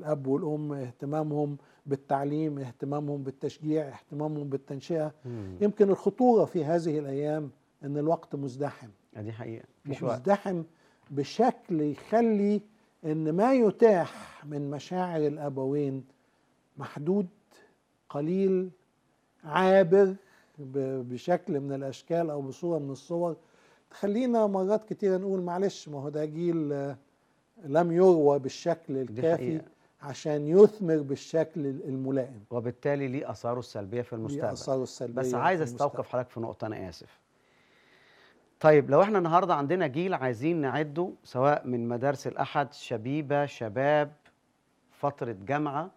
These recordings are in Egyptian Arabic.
الاب والام اهتمامهم بالتعليم اهتمامهم بالتشجيع اهتمامهم بالتنشئه مم. يمكن الخطوره في هذه الايام ان الوقت مزدحم دي حقيقه مفيش وقت مزدحم بشكل يخلي ان ما يتاح من مشاعر الابوين محدود قليل عابر ب- بشكل من الاشكال او بصوره من الصور تخلينا مرات كتير نقول معلش ما هو ده جيل آه، لم يروى بالشكل الكافي حقيقة. عشان يثمر بالشكل الملائم وبالتالي ليه اثاره السلبيه في دي المستقبل اثاره السلبيه بس في عايز المستقبل. استوقف حضرتك في نقطه انا اسف طيب لو احنا النهارده عندنا جيل عايزين نعده سواء من مدارس الاحد شبيبه شباب فتره جامعه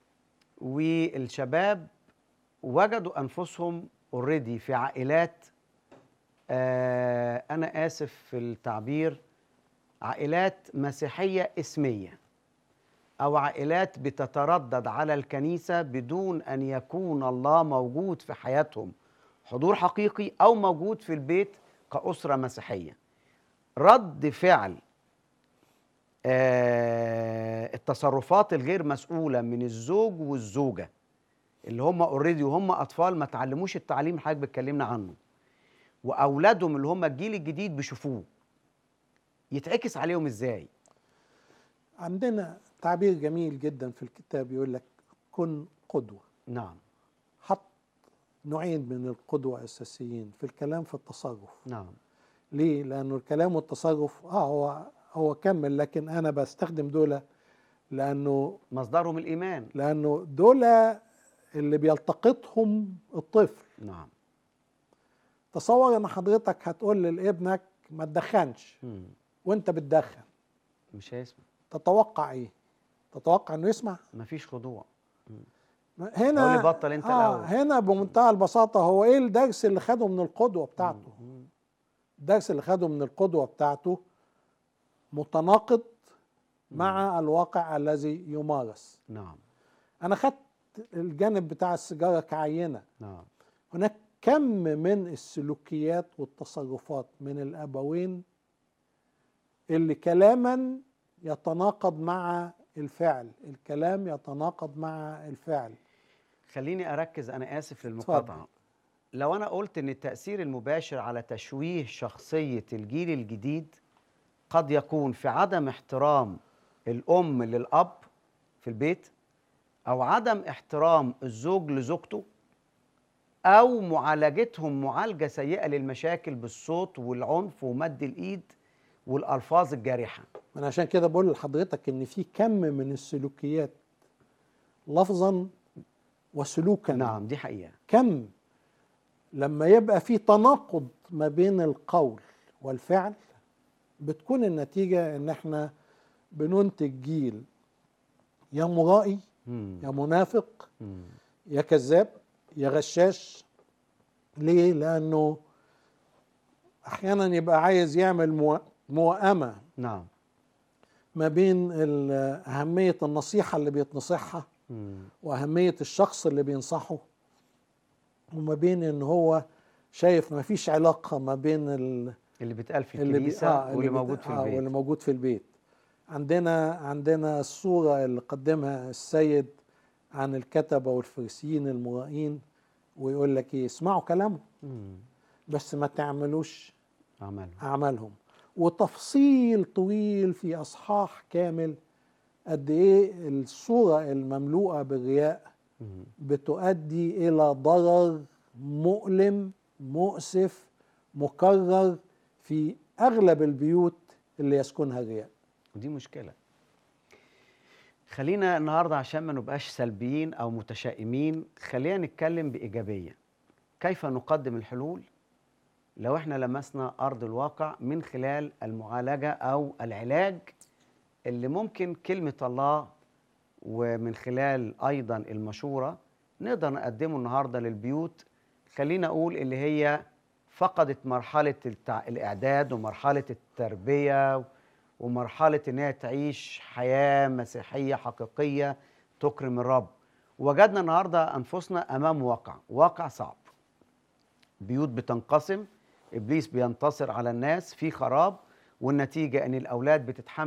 والشباب وجدوا انفسهم اوريدي في عائلات آه انا اسف في التعبير عائلات مسيحيه اسميه او عائلات بتتردد على الكنيسه بدون ان يكون الله موجود في حياتهم حضور حقيقي او موجود في البيت كاسره مسيحيه رد فعل آه التصرفات الغير مسؤوله من الزوج والزوجه اللي هم اوريدي وهم اطفال ما تعلموش التعليم اللي حضرتك بتكلمنا عنه واولادهم اللي هم الجيل الجديد بيشوفوه يتعكس عليهم ازاي عندنا تعبير جميل جدا في الكتاب يقول لك كن قدوه نعم حط نوعين من القدوة أساسيين في الكلام في التصرف نعم ليه؟ لأنه الكلام والتصرف آه هو هو كمل لكن أنا بستخدم دول لأنه مصدرهم الايمان لأنه دول اللي بيلتقطهم الطفل نعم تصور إن حضرتك هتقول لابنك ما تدخنش مم. وأنت بتدخن مش هيسمع تتوقع إيه؟ تتوقع إنه يسمع؟ مفيش خضوع هنا قول لي بطل أنت آه الأول. هنا بمنتهى البساطة هو إيه الدرس اللي خده من القدوة بتاعته؟ مم. الدرس اللي خده من القدوة بتاعته متناقض مع الواقع الذي يمارس نعم أنا خدت الجانب بتاع السيجارة كعينة نعم هناك كم من السلوكيات والتصرفات من الأبوين اللي كلاما يتناقض مع الفعل الكلام يتناقض مع الفعل خليني اركز انا اسف للمقاطعه لو انا قلت ان التاثير المباشر على تشويه شخصيه الجيل الجديد قد يكون في عدم احترام الام للاب في البيت او عدم احترام الزوج لزوجته او معالجتهم معالجه سيئه للمشاكل بالصوت والعنف ومد الايد والالفاظ الجارحه أنا عشان كده بقول لحضرتك إن في كم من السلوكيات لفظا وسلوكا نعم دي حقيقه كم لما يبقى في تناقض ما بين القول والفعل بتكون النتيجة ان احنا بننتج جيل يا مرائي مم. يا منافق مم. يا كذاب يا غشاش ليه لانه احيانا يبقى عايز يعمل مو- موائمة نعم ما بين ال- اهمية النصيحة اللي بيتنصحها مم. واهميه الشخص اللي بينصحه وما بين ان هو شايف ما فيش علاقه ما بين ال- اللي بيتقال في اللي بي- الكنيسه آه، واللي بيت- موجود في آه، البيت واللي موجود في البيت عندنا عندنا الصوره اللي قدمها السيد عن الكتبه والفريسيين المرائين ويقول لك ايه اسمعوا كلامه مم. بس ما تعملوش عمله اعمالهم وتفصيل طويل في اصحاح كامل قد ايه الصوره المملوءه بالرياء مم. بتؤدي الى ضرر مؤلم مؤسف مكرر في اغلب البيوت اللي يسكنها الرياء ودي مشكلة خلينا النهاردة عشان ما نبقاش سلبيين أو متشائمين خلينا نتكلم بإيجابية كيف نقدم الحلول لو احنا لمسنا أرض الواقع من خلال المعالجة أو العلاج اللي ممكن كلمة الله ومن خلال أيضا المشورة نقدر نقدمه النهاردة للبيوت خلينا أقول اللي هي فقدت مرحلة التع... الإعداد ومرحلة التربية ومرحلة إن هي تعيش حياة مسيحية حقيقية تكرم الرب وجدنا النهاردة أنفسنا أمام واقع واقع صعب بيوت بتنقسم إبليس بينتصر على الناس في خراب والنتيجة إن الأولاد بتتحمل